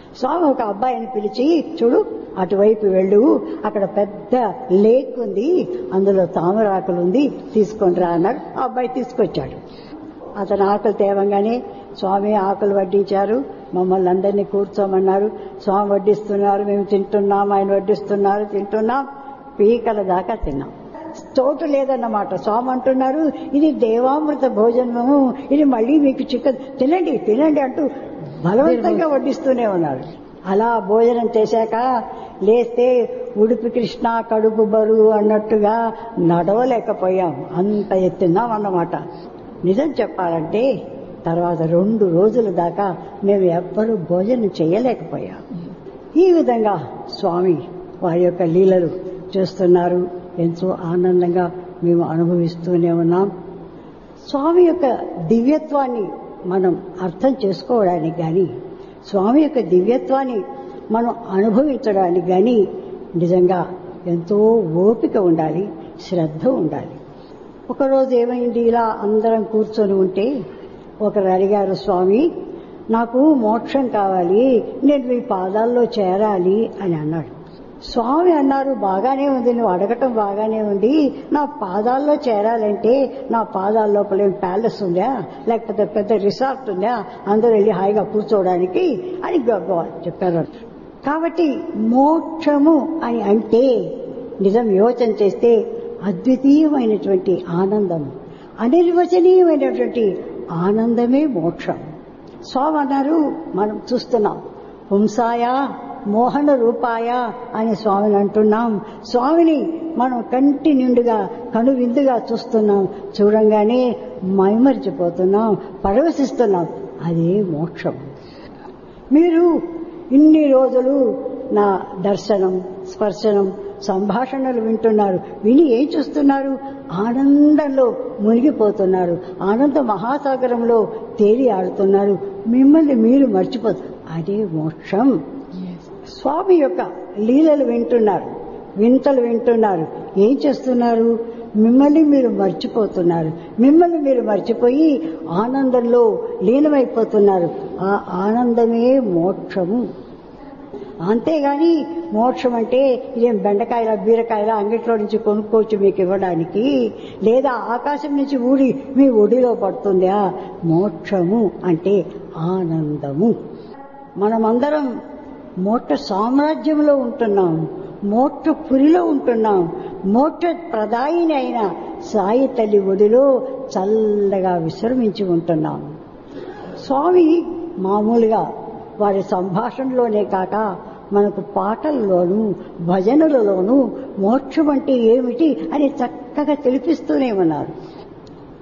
స్వామి ఒక అబ్బాయిని పిలిచి చూడు అటువైపు వెళ్ళు అక్కడ పెద్ద లేక్ ఉంది అందులో తామరాకులు ఉంది తీసుకొని రా అన్నాడు ఆ అబ్బాయి తీసుకొచ్చాడు అతను ఆకులు తేవంగానే స్వామి ఆకులు వడ్డించారు మమ్మల్ని అందరినీ కూర్చోమన్నారు స్వామి వడ్డిస్తున్నారు మేము తింటున్నాం ఆయన వడ్డిస్తున్నారు తింటున్నాం పీకల దాకా తిన్నాం చోటు లేదన్నమాట స్వామి అంటున్నారు ఇది దేవామృత భోజనము ఇది మళ్ళీ మీకు చికెన్ తినండి తినండి అంటూ బలవంతంగా వడ్డిస్తూనే ఉన్నారు అలా భోజనం చేశాక లేస్తే ఉడిపి కృష్ణ కడుపు బరువు అన్నట్టుగా నడవలేకపోయాం అంత ఎత్తున్నాం అన్నమాట నిజం చెప్పాలంటే తర్వాత రెండు రోజుల దాకా మేము ఎవ్వరూ భోజనం చేయలేకపోయాం ఈ విధంగా స్వామి వారి యొక్క లీలలు చేస్తున్నారు ఎంతో ఆనందంగా మేము అనుభవిస్తూనే ఉన్నాం స్వామి యొక్క దివ్యత్వాన్ని మనం అర్థం చేసుకోవడానికి కానీ స్వామి యొక్క దివ్యత్వాన్ని మనం అనుభవించడానికి కానీ నిజంగా ఎంతో ఓపిక ఉండాలి శ్రద్ధ ఉండాలి ఒకరోజు ఏమైంది ఇలా అందరం కూర్చొని ఉంటే ఒకరు అడిగారు స్వామి నాకు మోక్షం కావాలి నేను మీ పాదాల్లో చేరాలి అని అన్నాడు స్వామి అన్నారు బాగానే ఉంది నువ్వు అడగటం బాగానే ఉంది నా పాదాల్లో చేరాలంటే నా పాదాల లోపల ఏం ప్యాలెస్ ఉందా లేకపోతే పెద్ద రిసార్ట్ ఉందా అందరూ వెళ్ళి హాయిగా కూర్చోవడానికి అని గొప్ప చెప్పారు కాబట్టి మోక్షము అని అంటే నిజం యోచన చేస్తే అద్వితీయమైనటువంటి ఆనందం అనిర్వచనీయమైనటువంటి ఆనందమే మోక్షం స్వామి అన్నారు మనం చూస్తున్నాం హుంసాయ మోహన రూపాయ అని స్వామిని అంటున్నాం స్వామిని మనం కంటి నిండుగా కనువిందుగా చూస్తున్నాం చూడంగానే మైమరిచిపోతున్నాం పరవశిస్తున్నాం అదే మోక్షం మీరు ఇన్ని రోజులు నా దర్శనం స్పర్శనం సంభాషణలు వింటున్నారు విని ఏం చూస్తున్నారు ఆనందంలో మునిగిపోతున్నారు ఆనంద మహాసాగరంలో తేలి ఆడుతున్నారు మిమ్మల్ని మీరు మర్చిపోతారు అదే మోక్షం స్వామి యొక్క లీలలు వింటున్నారు వింతలు వింటున్నారు ఏం చేస్తున్నారు మిమ్మల్ని మీరు మర్చిపోతున్నారు మిమ్మల్ని మీరు మర్చిపోయి ఆనందంలో లీనమైపోతున్నారు ఆ ఆనందమే మోక్షము అంతేగాని మోక్షం అంటే ఇదేం బెండకాయల బీరకాయల అంగిట్లో నుంచి కొనుక్కోవచ్చు మీకు ఇవ్వడానికి లేదా ఆకాశం నుంచి ఊడి మీ ఒడిలో పడుతుందా మోక్షము అంటే ఆనందము మనమందరం మోక్ష సామ్రాజ్యంలో ఉంటున్నాం మోక్ష పురిలో ఉంటున్నాం మోక్ష ప్రదాయిని అయిన సాయి తల్లి ఒడిలో చల్లగా విశ్రమించి ఉంటున్నాం స్వామి మామూలుగా వారి సంభాషణలోనే కాక మనకు పాటల్లోనూ భజనలలోనూ మోక్షం అంటే ఏమిటి అని చక్కగా తెలిపిస్తూనే ఉన్నారు